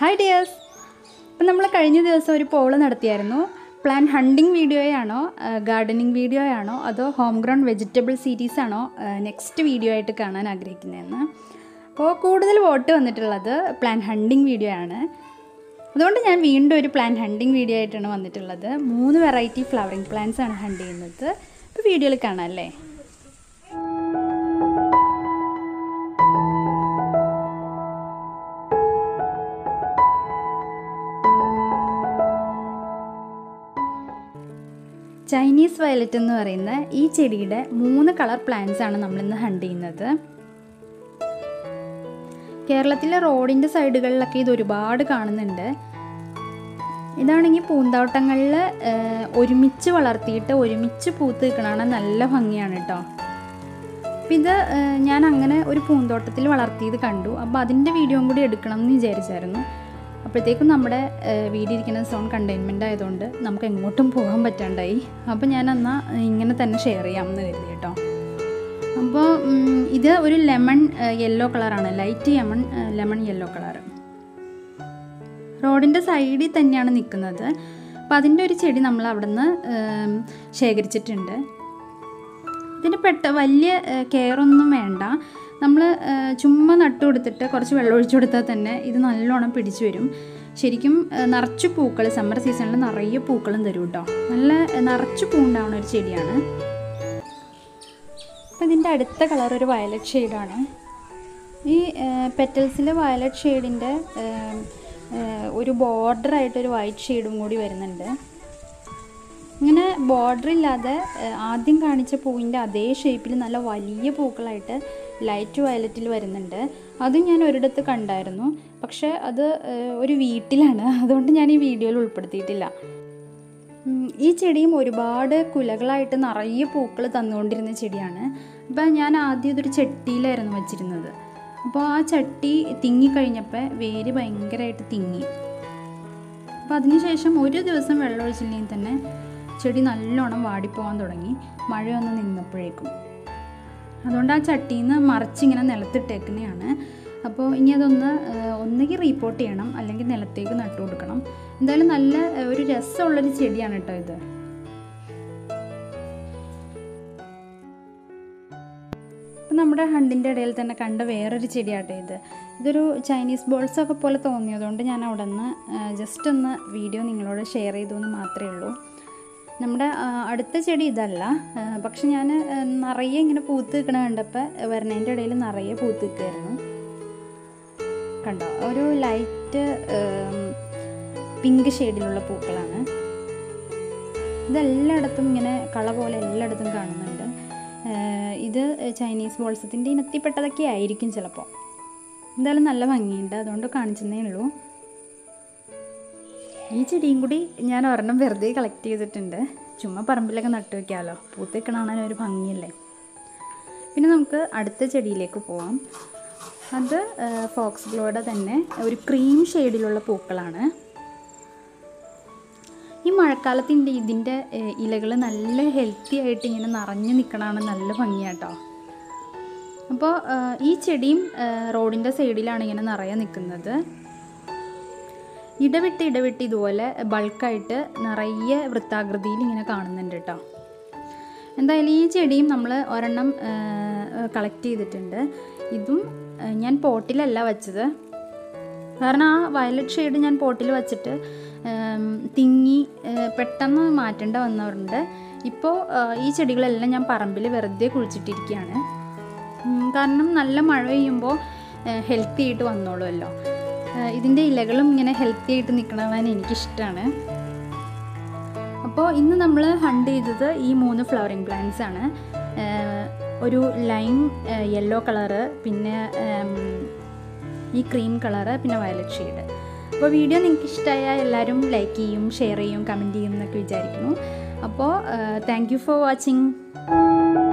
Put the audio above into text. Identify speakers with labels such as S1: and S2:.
S1: hi dears അപ്പം നമ്മൾ കഴിഞ്ഞ ദിവസം ഒരു പോള് നടത്തിയായിരുന്നു പ്ലാൻ ഹണ്ടിങ് വീഡിയോയാണോ ഗാർഡനിങ് വീഡിയോയാണോ അതോ ഹോം ഗ്രൗണ്ട് വെജിറ്റബിൾ സീരീസ് ആണോ നെക്സ്റ്റ് വീഡിയോ ആയിട്ട് കാണാൻ ആഗ്രഹിക്കുന്നതെന്ന് അപ്പോൾ കൂടുതൽ വോട്ട് വന്നിട്ടുള്ളത് പ്ലാൻ ഹണ്ടിങ് വീഡിയോ ആണ് അതുകൊണ്ട് ഞാൻ വീണ്ടും ഒരു പ്ലാൻ ഹണ്ടിങ് വീഡിയോ ആയിട്ടാണ് വന്നിട്ടുള്ളത് മൂന്ന് വെറൈറ്റി ഫ്ലവറിങ് പ്ലാന്റ്സ് ആണ് ഹണ്ട് ചെയ്യുന്നത് അപ്പോൾ വീഡിയോയിൽ കാണാം അല്ലേ ചൈനീസ് വയലറ്റ് എന്ന് പറയുന്ന ഈ ചെടിയുടെ മൂന്ന് കളർ പ്ലാന്റ്സ് ആണ് നമ്മളിന്ന് ഹണ്ട് ചെയ്യുന്നത് കേരളത്തിലെ റോഡിൻ്റെ സൈഡുകളിലൊക്കെ ഇത് ഒരുപാട് കാണുന്നുണ്ട് ഇതാണെങ്കിൽ പൂന്തോട്ടങ്ങളിൽ ഒരുമിച്ച് വളർത്തിയിട്ട് ഒരുമിച്ച് പൂത്ത് നിൽക്കണതാണ് നല്ല ഭംഗിയാണ് കേട്ടോ അപ്പം ഇത് ഞാൻ അങ്ങനെ ഒരു പൂന്തോട്ടത്തിൽ വളർത്തിയത് കണ്ടു അപ്പോൾ അതിൻ്റെ വീഡിയോയും കൂടി എടുക്കണം എന്ന് വിചാരിച്ചായിരുന്നു അപ്പോഴത്തേക്കും നമ്മുടെ വീട് ഇരിക്കുന്ന സോൺ കണ്ടെയ്ൻമെൻ്റ് ആയതുകൊണ്ട് നമുക്ക് എങ്ങോട്ടും പോകാൻ പറ്റാണ്ടായി അപ്പോൾ ഞാൻ എന്നാൽ ഇങ്ങനെ തന്നെ ഷെയർ ചെയ്യാമെന്ന് കരുതി കേട്ടോ അപ്പോൾ ഇത് ഒരു ലെമൺ യെല്ലോ കളറാണ് light lemon lemon yellow colour റോഡിൻ്റെ സൈഡിൽ തന്നെയാണ് നിൽക്കുന്നത് അപ്പോൾ അതിൻ്റെ ഒരു ചെടി നമ്മൾ അവിടെ നിന്ന് ശേഖരിച്ചിട്ടുണ്ട് ഇതിന് പെട്ട വലിയ കെയറൊന്നും വേണ്ട നമ്മൾ ചുമ്മാ നട്ടു കൊടുത്തിട്ട് കുറച്ച് വെള്ളം ഒഴിച്ചു കൊടുത്താൽ തന്നെ ഇത് നല്ലോണം പിടിച്ചു വരും ശരിക്കും നിറച്ച് പൂക്കൾ സമ്മർ സീസണിൽ നിറയെ പൂക്കളും തരും കേട്ടോ നല്ല നിറച്ച് പൂ ഉണ്ടാവുന്ന ഒരു ചെടിയാണ് അപ്പം ഇതിൻ്റെ അടുത്ത കളർ ഒരു വയലറ്റ് ഷെയ്ഡാണ് ഈ പെറ്റൽസിൽ വയലറ്റ് ഷെയ്ഡിൻ്റെ ഒരു ബോർഡറായിട്ടൊരു വൈറ്റ് ഷെയ്ഡും കൂടി വരുന്നുണ്ട് ഇങ്ങനെ ബോർഡർ ഇല്ലാതെ ആദ്യം കാണിച്ച പൂവിൻ്റെ അതേ ഷേപ്പിൽ നല്ല വലിയ പൂക്കളായിട്ട് ലൈറ്റ് വയലറ്റിൽ വരുന്നുണ്ട് അതും ഞാൻ ഒരിടത്ത് കണ്ടായിരുന്നു പക്ഷേ അത് ഒരു വീട്ടിലാണ് അതുകൊണ്ട് ഞാൻ ഈ വീഡിയോയിൽ ഉൾപ്പെടുത്തിയിട്ടില്ല ഈ ചെടിയും ഒരുപാട് കുലകളായിട്ട് നിറയെ പൂക്കൾ തന്നുകൊണ്ടിരുന്ന ചെടിയാണ് അപ്പോൾ ഞാൻ ആദ്യം ഇതൊരു ചട്ടിയിലായിരുന്നു വെച്ചിരുന്നത് അപ്പോൾ ആ ചട്ടി തിങ്ങിക്കഴിഞ്ഞപ്പോൾ വേര് ഭയങ്കരമായിട്ട് തിങ്ങി അപ്പോൾ അതിനുശേഷം ഒരു ദിവസം വെള്ളം ഒഴിച്ചില്ലെങ്കിൽ തന്നെ ചെടി നല്ലോണം വാടിപ്പോകാൻ തുടങ്ങി മഴയൊന്ന് നിന്നപ്പോഴേക്കും അതുകൊണ്ട് ആ ചട്ടിയിൽ നിന്ന് മറിച്ചിങ്ങനെ നിലത്തിട്ടേക്കുന്നതാണ് അപ്പോൾ ഇനി അതൊന്ന് ഒന്നുകിൽ റീപ്പോർട്ട് ചെയ്യണം അല്ലെങ്കിൽ നിലത്തേക്ക് നട്ടു കൊടുക്കണം എന്തായാലും നല്ല ഒരു രസമുള്ളൊരു ചെടിയാണ് കേട്ടോ ഇത് ഇപ്പം നമ്മുടെ ഹണ്ടിൻ്റെ ഇടയിൽ തന്നെ കണ്ട വേറൊരു ചെടിയാട്ടെ ഇത് ഇതൊരു ചൈനീസ് ബോൾസ് ഒക്കെ പോലെ തോന്നിയതുകൊണ്ട് ഞാൻ അവിടെ നിന്ന് ജസ്റ്റ് ഒന്ന് വീഡിയോ നിങ്ങളോട് ഷെയർ ചെയ്തു എന്ന് മാത്രമേ ഉള്ളൂ നമ്മുടെ അടുത്ത ചെടി ഇതല്ല പക്ഷെ ഞാൻ നിറയെ ഇങ്ങനെ പൂത്ത് നിൽക്കണ കണ്ടപ്പോൾ വരണേൻ്റെ ഇടയിൽ നിറയെ പൂത്ത് നിൽക്കുമായിരുന്നു കണ്ടോ ഒരു ലൈറ്റ് പിങ്ക് ഷെയ്ഡിലുള്ള പൂക്കളാണ് ഇതെല്ലായിടത്തും ഇങ്ങനെ കള പോലെ എല്ലായിടത്തും കാണുന്നുണ്ട് ഇത് ചൈനീസ് ബോൾസത്തിൻ്റെ ഇനത്തിൽപ്പെട്ടതൊക്കെ ആയിരിക്കും ചിലപ്പോൾ എന്തായാലും നല്ല ഭംഗിയുണ്ട് അതുകൊണ്ട് കാണിച്ചതേ ഉള്ളൂ ഈ ചെടിയും കൂടി ഞാൻ ഒരെണ്ണം വെറുതെ കളക്ട് ചെയ്തിട്ടുണ്ട് ചുമ്മാ പറമ്പിലൊക്കെ നട്ടു വെക്കാമല്ലോ പൂത്തേക്ക് കാണാൻ ഒരു ഭംഗിയല്ലേ പിന്നെ നമുക്ക് അടുത്ത ചെടിയിലേക്ക് പോവാം അത് ഫോക്സ് ഗ്ലോയുടെ തന്നെ ഒരു ക്രീം ഷെയ്ഡിലുള്ള പൂക്കളാണ് ഈ മഴക്കാലത്തിൻ്റെ ഇതിൻ്റെ ഇലകൾ നല്ല ഹെൽത്തി ആയിട്ട് ഇങ്ങനെ നിറഞ്ഞു നിൽക്കണതാണ് നല്ല ഭംഗിയാട്ടോ അപ്പോൾ ഈ ചെടിയും റോഡിൻ്റെ സൈഡിലാണ് ഇങ്ങനെ നിറയെ നിൽക്കുന്നത് ഇടവിട്ട് ഇടവിട്ട് ഇതുപോലെ ബൾക്കായിട്ട് നിറയെ വൃത്താകൃതിയിൽ ഇങ്ങനെ കാണുന്നുണ്ട് കേട്ടോ എന്തായാലും ഈ ചെടിയും നമ്മൾ ഒരെണ്ണം കളക്ട് ചെയ്തിട്ടുണ്ട് ഇതും ഞാൻ പോട്ടിലല്ല വെച്ചത് കാരണം ആ വയലറ്റ് ഷെയ്ഡ് ഞാൻ പോട്ടിൽ വെച്ചിട്ട് തിങ്ങി പെട്ടെന്ന് മാറ്റേണ്ട വന്നവരുണ്ട് ഇപ്പോൾ ഈ ചെടികളെല്ലാം ഞാൻ പറമ്പിൽ വെറുതെ കുഴിച്ചിട്ടിരിക്കുകയാണ് കാരണം നല്ല മഴ പെയ്യുമ്പോൾ ഹെൽത്തി ആയിട്ട് വന്നോളുമല്ലോ ഇതിൻ്റെ ഇലകളും ഇങ്ങനെ ഹെൽത്തി ആയിട്ട് നിൽക്കണമെന്ന് എനിക്കിഷ്ടമാണ് അപ്പോൾ ഇന്ന് നമ്മൾ ഹണ്ട് ചെയ്തത് ഈ മൂന്ന് ഫ്ലവറിങ് പ്ലാന്റ്സ് ആണ് ഒരു ലൈം യെല്ലോ കളറ് പിന്നെ ഈ ക്രീം കളറ് പിന്നെ വയലറ്റ് ഷെയ്ഡ് അപ്പോൾ വീഡിയോ നിങ്ങൾക്ക് ഇഷ്ടമായാൽ എല്ലാവരും ലൈക്ക് ചെയ്യും ഷെയർ ചെയ്യും കമൻറ്റ് ചെയ്യും എന്നൊക്കെ വിചാരിക്കുന്നു അപ്പോൾ താങ്ക് യു ഫോർ വാച്ചിങ്